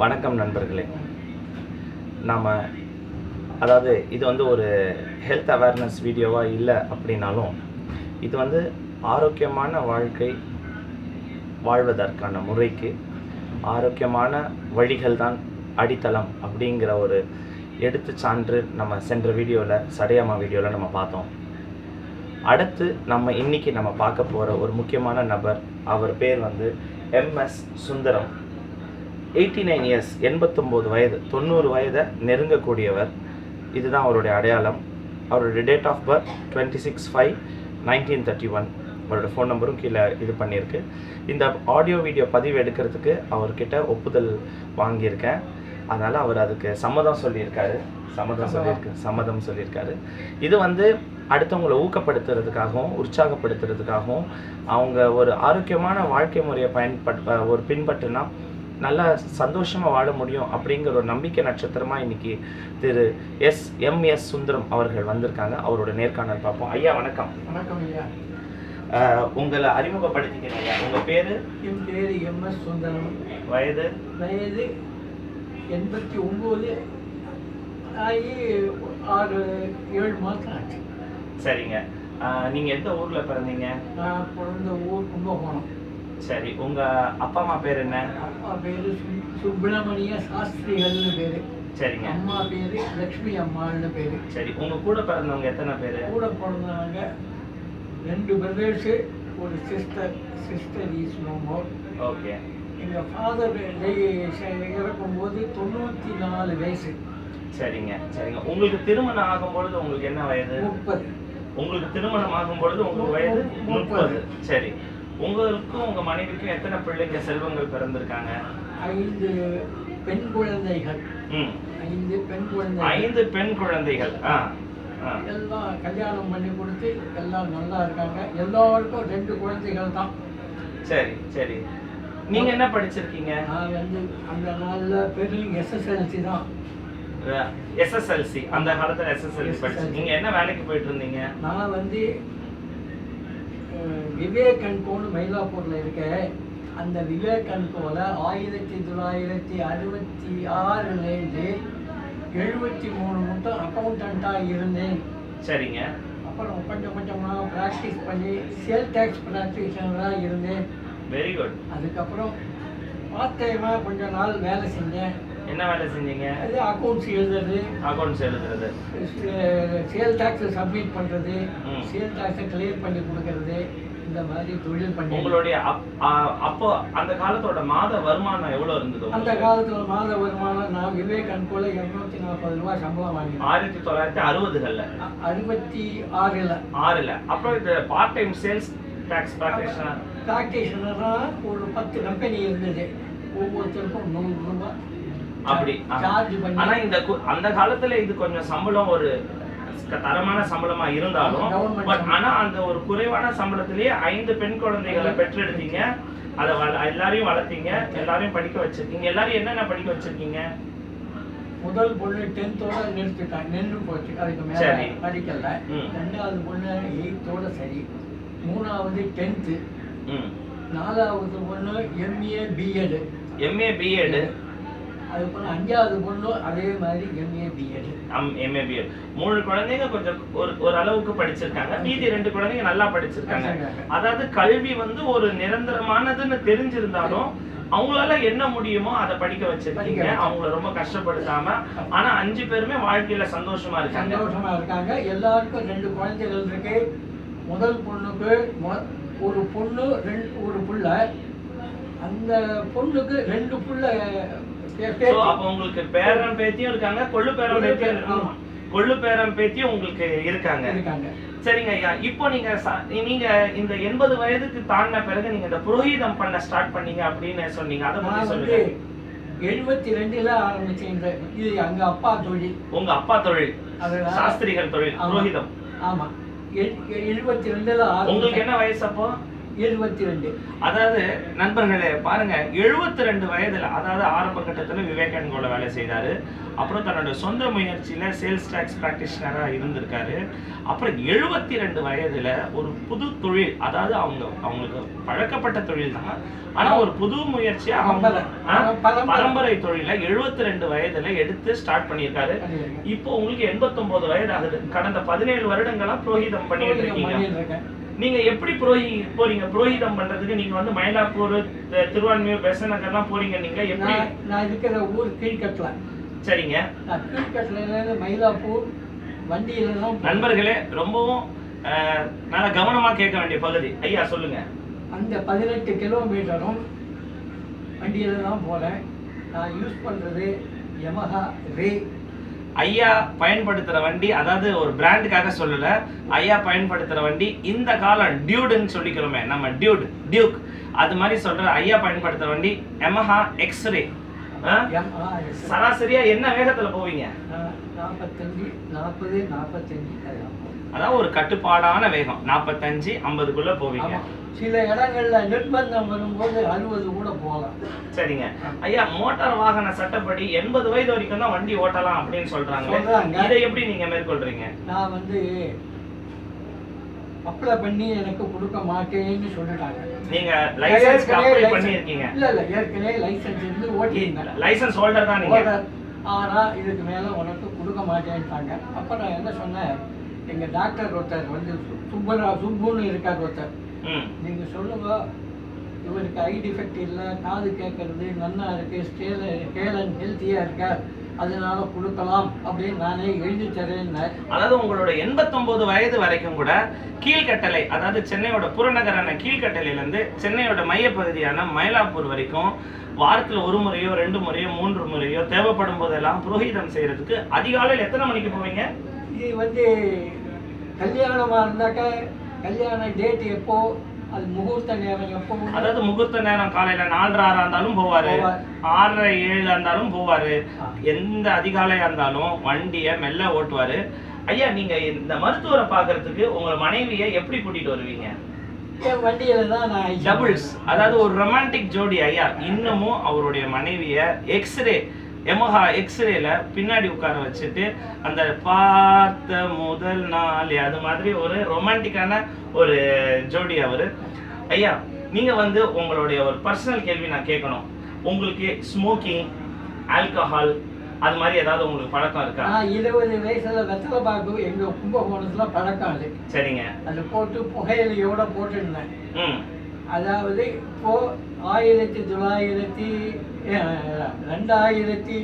வணக்கம் நண்பர்களே நாம் அதாவது இது வந்து ஒரு ஹெல்த் அவேர்னஸ் வீடியோவாக இல்லை அப்படின்னாலும் இது வந்து ஆரோக்கியமான வாழ்க்கை வாழ்வதற்கான முறைக்கு ஆரோக்கியமான வழிகள் தான் அடித்தளம் அப்படிங்கிற ஒரு எடுத்து சான்று நம்ம சென்ற வீடியோவில் சடையம்மா வீடியோவில் நம்ம பார்த்தோம் அடுத்து நம்ம இன்னைக்கு நம்ம பார்க்க போகிற ஒரு முக்கியமான நபர் அவர் பேர் வந்து MS Sundaram eighty nine years எண்பத்தொம்போது வயது தொண்ணூறு வயதை நெருங்கக்கூடியவர் இதுதான் அவருடைய அடையாளம் அவருடைய date of birth twenty six five nineteen thirty one அவரோட ஃபோன் நம்பரும் கீழே இது பண்ணியிருக்கு இந்த ஆடியோ வீடியோ பதிவு எடுக்கிறதுக்கு அவர்கிட்ட ஒப்புதல் வாங்கியிருக்கேன் அதனால் அவர் அதுக்கு சம்மதம் சொல்லியிருக்காரு சம்மதம் சொல்லியிருக்கு சம்மதம் சொல்லியிருக்காரு இது வந்து அடுத்தவங்களை ஊக்கப்படுத்துறதுக்காகவும் உற்சாகப்படுத்துறதுக்காகவும் அவங்க ஒரு ஆரோக்கியமான வாழ்க்கை முறையை பயன்பட் ஒரு பின்பற்றினா நல்லா சந்தோஷமாக வாழ முடியும் அப்படிங்கிற ஒரு நம்பிக்கை நட்சத்திரமாக இன்னைக்கு திரு எஸ் எம் எஸ் சுந்தரம் அவர்கள் வந்திருக்காங்க அவரோட நேர்காணல் பார்ப்போம் ஐயா வணக்கம் வணக்கம் ஐயா அஹ், உங்களை அறிமுகப்படுத்திக்கிறேன் ஐயா உங்கள் பேர் என் பேர் எம்எஸ் சுந்தரம் வயது வயது எண்பத்தி ஒம்பது ஆகி ஆறு ஏழு மாதம் ஆச்சு சரிங்க அஹ், நீங்க எந்த ஊர்ல பிறந்தீங்க நான் பிறந்த ஊர் கும்பகோணம் சரி உங்க அப்பா அம்மா பேர் என்ன அப்பா பேர் சுப்பிரமணிய சாஸ்திரிகள்னு பேர் சரிங்க அம்மா பேர் லக்ஷ்மி அம்மாள்னு பேர் சரி உங்க கூட பிறந்தவங்க எத்தனை பேரு கூட பிறந்தவங்க ரெண்டு பிரதர்ஸு ஒரு சிஸ்டர் சிஸ்டர் இஸ் மோமோர் ஓகே எங்கள் ஃபாதர் இறக்கும்போது தொண்ணூற்றி நாலு வயசு சரிங்க சரிங்க உங்களுக்கு திருமணம் ஆகும் பொழுது உங்களுக்கு என்ன வயது முப்பது உங்களுக்கு திருமணம் ஆகும் பொழுது உங்களுக்கு வயது முப்பது. முப்பது சரி உங்களுக்கும் உங்க மனைவிக்கும் எத்தனை பிள்ளைங்க செல்வங்கள் பிறந்திருக்காங்க ஐந்து பெண் குழந்தைகள் ம் ஐந்து பெண் குழந்தைகள் ஐந்து பெண் குழந்தைகள் ஆ ஆ எல்லாம் கல்யாணம் பண்ணி கொடுத்து எல்லாம் நல்லா இருக்காங்க எல்லாருக்கும் ரெண்டு குழந்தைகள் தான் சரி சரி நீங்க என்ன படிச்சிருக்கீங்க நான் வந்து அந்த நாளில் பெரும் எஸ்எஸ்எல்சி தான் எஸ்எஸ்எல்சி அந்த காலத்துல எஸ்எஸ்எல்சி படிச்சு நீங்க என்ன வேலைக்கு போயிட்டு இருந்தீங்க நான் வந்து அஹ், விவேக் அன்கோன்னு மயிலாப்பூரில் இருக்க அந்த விவேக் அன்கோல ஆயிரத்தி தொள்ளாயிரத்தி அறுபத்தி ஆறுலேருந்து எழுபத்தி மூணு மட்டும் அக்கௌண்டண்ட்டாக இருந்தேன் சரிங்க அப்புறம் கொஞ்சம் கொஞ்சமாக ப்ராக்டிஸ் பண்ணி சேல் டேக்ஸ் ப்ராக்டிஷனராக இருந்தேன் வெரி குட் அதுக்கப்புறம் பார்ட் டைமாக கொஞ்ச நாள் வேலை செஞ்சேன் என்ன வேலை செஞ்சீங்க அது அக்கௌண்ட்ஸ் எழுதுறது அக்கௌண்ட்ஸ் எழுதுறது சேல் டேக்ஸை சப்மிட் பண்ணுறது ம். சேல் டேக்ஸை கிளியர் பண்ணி கொடுக்கறது இந்த மாதிரி தொழில் பண்ணி உங்களுடைய அப்- ஆ- அப்போ அந்த காலத்தோட மாத வருமானம் எவ்வளவு இருந்தது அந்த உங்களுக்கு? காலத்தில் மாத வருமானம் நான் விவேக் அன்கோல இரநூத்தி நாற்பது ரூபாய் சம்பளம் வாங்கினேன் ஆயிரத்தி தொள்ளாயிரத்தி அறுபதுகள்ல அ- அறுபத்தி ஆறில் ஆறுல அப்புறம் இந்த part time sales tax practitioner ப்ராக்டிஷனராக ஒரு பத்து கம்பெனி இருந்தது ஒவ்வொருத்தருக்கும் நூறு ரூபாய் அப்படி ஆ. சார்ஜ் ஆனா பண்ணி இந்த கு- அந்த காலத்துல இது கொஞ்சம் சம்பளம் ஒரு தரமான சம்பளமா இருந்தாலும் Government பட் சம்பளம். ஆனா அந்த ஒரு குறைவான சம்பளத்திலேயே ஐந்து பெண் குழந்தைகளை பெற்றெடுத்தீங்க அதை வள- எல்லாரையும் வளர்த்தீங்க எல்லாரையும் படிக்க வச்சிருக்கீங்க எல்லாரையும் என்னென்ன படிக்க வச்சிருக்கீங்க முதல் பொண்ணு டென்த்தோட நிறுத்திட்டாங்க நின்று போச்சு அதுக்கு மேலே சரி. படிக்கல ம். ரெண்டாவது பொண்ணு எயித்தோட சரி மூணாவது டென்த்து ம் நாலாவது பொண்ணு எம்ஏ பிஎட் எம்ஏ பிஎட் அதுக்கப்புறம் அஞ்சாவது பொண்ணு அதே மாதிரி எம்ஏ பிஎட் எம்ஏ பிஎட் மூணு குழந்தைங்க கொஞ்சம் ஒரு ஒரு அளவுக்கு படிச்சிருக்காங்க மீதி ரெண்டு குழந்தைங்க நல்லா படிச்சிருக்காங்க படிச்சிருக்காங்க. அதாவது கல்வி வந்து ஒரு நிரந்தரமானதுன்னு தெரிஞ்சிருந்தாலும் அவங்களால என்ன முடியுமோ அதை படிக்க வச்சிருக்கீங்க படிக்க வச்சு. அவங்கள ரொம்ப கஷ்டப்படுத்தாம ஆனா அஞ்சு பேருமே வாழ்க்கையில சந்தோஷமா இருக்காங்க சந்தோஷமா இருக்காங்க எல்லாருக்கும் ரெண்டு குழந்தைகள் இருக்கு முதல் பொண்ணுக்கு மொ- ஒரு பொண்ணு ரெண்டு ஒரு புள்ள அந்த பொண்ணுக்கு ரெண்டு புள்ள பே- So, பேத்தி. அப்ப உங்களுக்கு பேரன் பேத்தியும் இருக்காங்க கொள்ளு பேரன் கொள்ளு பேத்தியும் பேரன், ஆமா. கொள்ளு பேரன் பேத்தியும் உங்களுக்கு இருக்காங்க இருக்காங்க சரிங்க ஐயா இப்போ நீங்க ச- நீங்க இந்த எண்பது வயதுக்கு தாண்டின பிறகு நீங்க இந்த புரோகிதம் பண்ண ஸ்டார்ட் பண்ணீங்க அப்படின்னு சொன்னீங்க அதை பத்தி நான் வந்து சொல்லுங்க எழுபத்தி ரெண்டுல ஆரம்பிச்சேன் இந்த இது எங்க அப்பா தொழில் உங்க அப்பா தொழில் அதனால- சாஸ்திரிகள் தொழில் ஆமா. புரோகிதம் ஆமா எழுபத்தி ரெண்டுல உங்களுக்கு ஆரம்பிச்சேன் என்ன வயசு அப்போ இருபத்தி ரெண்டு அதாவது நண்பர்களே பாருங்க 72 ரெண்டு வயதுல அதாவது ஆரம்ப கட்டத்துல விவேகானந்தோட வேலை செய்தாரு அப்புறம் தன்னோட சொந்த முயற்சியில சேல்ஸ் டாக்ஸ் பிராக்டிஷனரா இருந்திருக்காரு அப்புறம் 72 ரெண்டு வயதுல ஒரு புது தொழில் அதாவது அவங்க அவங்களுக்கு பழக்கப்பட்ட தொழில் தான் ஆனா ஒரு புது முயற்சியா அவங்க பரம்பரை. ஆ, பரம்பரை. பரம்பரை தொழில 72 ரெண்டு வயதுல எடுத்து ஸ்டார்ட் பண்ணியிருக்காரு இப்போ உங்களுக்கு 89 வயது ஆகுது கடந்த பதினேழு வருடங்களா புரோகிதம் பண்ணிட்டு இருக்கீங்க பண்ணிட்டு இருக்கேன் நீங்க எப்படி புரோஹி போறீங்க புரோகிதம் பண்றதுக்கு நீங்க வந்து மயிலாப்பூர் தி- திருவான்மியூர் பெசநகர்லாம் போறீங்க நீங்க எப்படி நான் நான் இருக்கிற ஊர் கீழ்கட்டில் சரிங்க நான் கீழ்கட்டிலேருந்து மயிலாப்பூர் வண்டியிலலாம் நண்பர்களே ரொம்பவும் அஹ், நல்ல கவனமா கேட்க வேண்டிய பகுதி ஐயா சொல்லுங்க அந்த பதினெட்டு கிலோமீட்டரும் வண்டியில தான் போனேன் நான் யூஸ் பண்ணுறது யமஹா ரே ஐயா பயன்படுத்துற வண்டி அதாவது ஒரு பிராண்டுக்காக சொல்லல ஐயா பயன்படுத்துற வண்டி இந்த காலம் டியூடுன்னு சொல்லிக்கிறோமே நம்ம டியூட் டியூக் அது மாதிரி சொல்ற ஐயா பயன்படுத்துற வண்டி எமஹா எக்ஸ்ரே எம்ஆ சராசரியா என்ன வேகத்துல போவீங்க நாற்பத்தஞ்சு நாற்பது நாற்பத்தஞ்சு அதெல்லாம் அதாவது ஒரு கட்டுப்பாடான வேகம் நாற்பத்தஞ்சு ஐம்பதுக்குள்ள போவீங்க ஆமாம் சில இடங்கள்ல நிர்பந்தம் வரும்போது அறுபது கூட போகலாம் சரிங்க ஐயா மோட்டார் வாகன சட்டப்படி எண்பது வயது வரைக்கும் தான் வண்டி ஓட்டலாம் அப்படின்னு சொல்றாங்க சொல்றாங்க. இதை எப்படி நீங்க மேற்கொள்றீங்க நான் வந்து அப்ளை பண்ணி எனக்கு கொடுக்க மாட்டேன்னு சொல்லிட்டாங்க நீங்க லைசன்ஸ்க்கு ஏற்கனவே அப்ளை license- பண்ணியிருக்கீங்க இல்ல இல்ல ஏற்கனவே லைசன்ஸ் இருந்து ஓட்டியிருந்தேன் லைசன்ஸ் ஹோல்டர் தான் நீங்க ஓட்டர். ஆனா இதுக்கு மேல உனக்கு கொடுக்க மாட்டேன்ட்டாங்க அப்ப நான் என்ன சொன்னேன் எங்க டாக்டர் ஒருத்தர் வந்து சு- சுப்பரா சுப்புன்னு இருக்கார் ஒருத்தர் ம் நீங்க சொல்லுங்க இவருக்கு ஐ டிஃபெக்ட் இல்லை காது கேட்கறது நன்னா இருக்கு ஸ்டேல கேலன் ஹெல்த்தியா இருக்கார் அதனால கொடுக்கலாம் அப்படின்னு நானே எழுதி தரேன்னேன் அதாவது உங்களோட 89 வயது வரைக்கும் கூட கீழ்கட்டளை அதாவது சென்னையோட புறநகரான கீழ்கட்டளையில இருந்து சென்னையோட மையப்பகுதியான மயிலாப்பூர் வரைக்கும் வாரத்துல ஒரு முறையோ ரெண்டு முறையோ மூன்று முறையோ தேவைப்படும் போதெல்லாம் புரோகிதம் செய்யறதுக்கு அதிகாலையில் எத்தனை மணிக்கு போவீங்க இது வந்து கல்யாணமா இருந்தாக்க கல்யாண டேட் எப்போ அது முகூர்த்த நேரம் எப்போ அதாவது முகூர்த்த நேரம் காலையில நாலரை ஆறா இருந்தாலும் போவாரு போவார். ஆறரை ஏழு இருந்தாலும் போவாரு ஆ. எந்த அதிகாலையா இருந்தாலும் வண்டியை மெல்ல ஓட்டுவாரு ஐயா நீங்க இந்த மருத்துவரை பார்க்கிறதுக்கு உங்க மனைவியை எப்படி கூட்டிட்டு வருவீங்க என் வண்டியில தான் நான் ஐஸ் டபுள்ஸ் அதாவது ஒரு ரொமான்டிக் ஜோடி ஐயா இன்னமும் அவருடைய மனைவிய எக்ஸ்ரே எமஹா எக்ஸ்ரேல பின்னாடி உட்கார வச்சுட்டு அந்த பார்த்த முதல் நாள் அது மாதிரி ஒரு ரொமான்டிக்கான ஒரு ஜோடி அவரு ஐயா நீங்க வந்து உங்களுடைய ஒரு பர்சனல் கேள்வி நான் கேட்கணும் உங்களுக்கு ஸ்மோக்கிங் ஆல்கஹால் அது மாதிரி ஏதாவது உங்களுக்கு பழக்கம் இருக்கா நான் இருபது வயசுல வெத்தலை பாக்கு எங்க கும்பகோணத்துல பழக்கம் அது சரிங்க அது போட்டு புகையிலையோட போட்டுருந்தேன் ம் அதாவது இப்போ ஆயிரத்தி தொள்ளாயிரத்தி அஹ், ரெண்டாயிரத்தி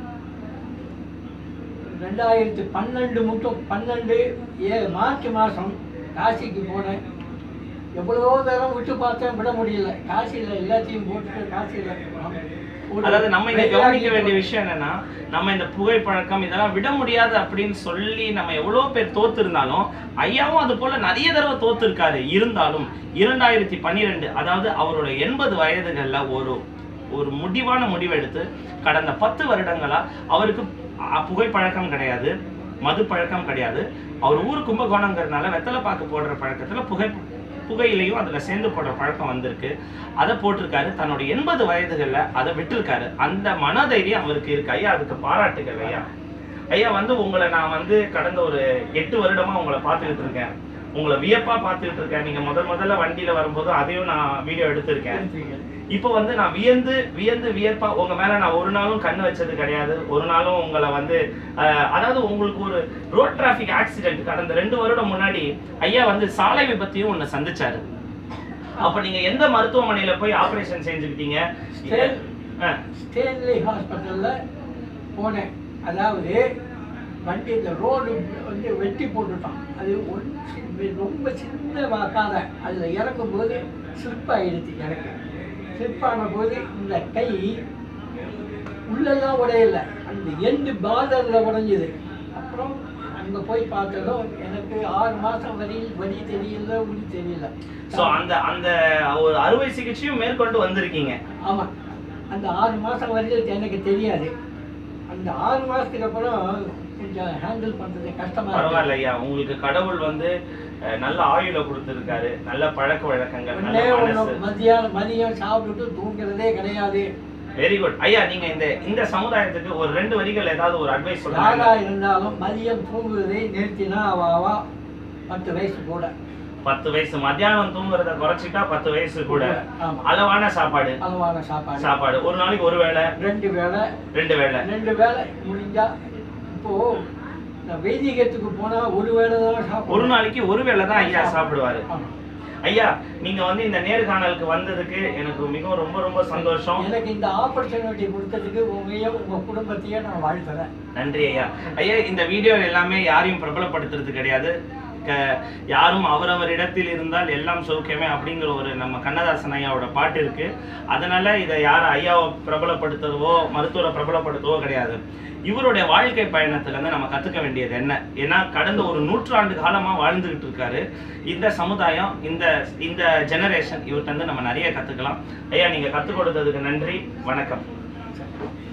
ரெண்டாயிரத்தி பன்னெண்டு மட்டும் பன்னெண்டு ஏ மார்ச் மாதம் காசிக்கு போனேன் எவ்வளவோ தரம் விட்டு பார்த்தேன் விட முடியல காசியில் எல்லாத்தையும் போட்டுட்டு காசியில் அதாவது நம்ம இங்க கவனிக்க வேண்டிய விஷயம் என்னன்னா நம்ம இந்த புகைப்பழக்கம் இதெல்லாம் விட முடியாது அப்படின்னு சொல்லி நம்ம எவ்வளவு பேர் தோத்து இருந்தாலும் ஐயாவும் அது போல நிறைய தடவை தோத்து இருக்காரு இருந்தாலும் இரண்டாயிரத்தி பன்னிரெண்டு அதாவது அவரோட எண்பது வயதுகள்ல ஒரு ஒரு முடிவான முடிவு எடுத்து கடந்த பத்து வருடங்களா அவருக்கு அ- புகைப்பழக்கம் கிடையாது மது பழக்கம் கிடையாது அவர் ஊர் கும்பகோணங்கிறதுனால வெத்தலை பாக்கு போடுற பழக்கத்துல புகை புகையிலையும் அதுல சேர்ந்து போடுற பழக்கம் வந்திருக்கு அதை போட்டிருக்காரு தன்னோட எண்பது வயதுகள்ல அதை விட்டிருக்காரு அந்த மனதைரியம் அவருக்கு இருக்கு ஐயா அதுக்கு பாராட்டுகள் ஐயா ஐயா வந்து உங்களை நான் வந்து கடந்த ஒரு எட்டு வருடமா உங்களை பார்த்துக்கிட்டு இருக்கேன் உங்களை வியப்பா பார்த்துக்கிட்டு இருக்கேன் நீங்க முதல் முதல்ல வண்டியில வரும்போது அதையும் நான் வீடியோ எடுத்திருக்கேன் இப்போ வந்து நான் வியந்து வியந்து வியப்பா உங்க மேல நான் ஒரு நாளும் கண்ணு வச்சது கிடையாது ஒரு நாளும் உங்களை வந்து அஹ், அதாவது உங்களுக்கு ஒரு ரோட் டிராஃபிக் ஆக்சிடென்ட் கடந்த ரெண்டு வருடம் முன்னாடி ஐயா வந்து சாலை விபத்தையும் ஒண்ணு சந்திச்சாரு அப்ப நீங்க எந்த மருத்துவமனையில போய் ஆபரேஷன் செஞ்சுக்கிட்டீங்க ஸ்டேட் அஹ், ஸ்டேன்லி ஹாஸ்பிட்டலில் போனேன் அதாவது வண்டி இந்த ரோடு வந்து வெட்டி போட்டுட்டான் அது ஒன் சி- ரொம்ப சின்ன வாக்காத அதில் இறங்கும்போது ஸ்லிப் ஆயிடுச்சு எனக்கு ஸ்லிப் ஆன போது இந்த கை உள்ளெல்லாம் உடையல அந்த எண்டு பார்டரில் உடைஞ்சுது அப்புறம் அங்கே போய் பார்த்ததும் எனக்கு ஆறு மாதம் வரையில் வலி தெரியல உளி தெரியல சோ அந்த அந்த ஒரு அறுவை சிகிச்சையும் மேற்கொண்டு வந்திருக்கீங்க ஆமாம் அந்த ஆறு மாதம் வரைக்கும் எனக்கு தெரியாது அந்த ஆறு மாதத்துக்கு அப்புறம் கொஞ்சம் ஹேண்டில் பண்ணுறது கஷ்டமாக பரவாயில்ல ஐயா உங்களுக்கு கடவுள் வந்து அஹ், நல்ல ஆயுள கொடுத்துருக்காரு நல்ல பழக்க வழக்கங்கள் நல்ல ஒண்ணே ஒண்ணு மனசு மத்தியானம் மதியம் சாப்பிட்டுட்டு தூங்குறதே கிடையாது வெரி குட் ஐயா நீங்க இந்த இந்த சமுதாயத்துக்கு ஒரு ரெண்டு வரிகள் ஏதாவது ஒரு அட்வைஸ் யாரா சொல்லுங்க இருந்தாலும் மதியம் தூங்குவதை நிறுத்தினா அவ அவ பத்து வயசு கூட பத்து வயசு மத்தியானம் தூங்குறத குறைச்சிட்டா பத்து வயசு கூட ஆமா அளவான சாப்பாடு அளவான சாப்பாடு சாப்பாடு ஒரு நாளைக்கு ஒரு வேளை ரெண்டு வேளை ரெண்டு வேளை ரெண்டு வேளை முடிஞ்சா இப்போ இந்த வைதிகத்துக்கு போனா ஒரு வேளை தான் ஒரு சாப்பிடும் நாளைக்கு ஒரு வேளை தான் ஐயா சாப்பிடுவாரு ஆமா. ஐயா நீங்க வந்து இந்த நேர்காணலுக்கு வந்ததுக்கு எனக்கு மிகவும் ரொம்ப ரொம்ப சந்தோஷம் எனக்கு இந்த ஆப்பர்ச்சுனிட்டி கொடுத்ததுக்கு உங்களையும் உங்க குடும்பத்தையும் நான் வாழ்த்துறேன் நன்றி ஐயா ஐயா இந்த வீடியோ எல்லாமே யாரையும் பிரபலப்படுத்துறது கிடையாது க- யாரும் அவரவர் இடத்தில் இருந்தால் எல்லாம் சௌக்கியமே அப்படிங்கிற ஒரு நம்ம கண்ணதாசன் ஐயாவோட பாட்டு இருக்கு அதனால இதை யாரும் ஐயாவை பிரபலப்படுத்துறவோ மருத்துவரை பிரபலப்படுத்தவோ கிடையாது இவருடைய வாழ்க்கை பயணத்துல இருந்து நம்ம கத்துக்க வேண்டியது என்ன ஏன்னா கடந்த ஒரு நூற்றாண்டு காலமா வாழ்ந்துகிட்டு இருக்காரு இந்த சமுதாயம் இந்த இந்த ஜெனரேஷன் இவர்கிட்ட இருந்து நம்ம நிறைய கத்துக்கலாம் ஐயா நீங்க கத்துக் கொடுத்ததுக்கு நன்றி வணக்கம்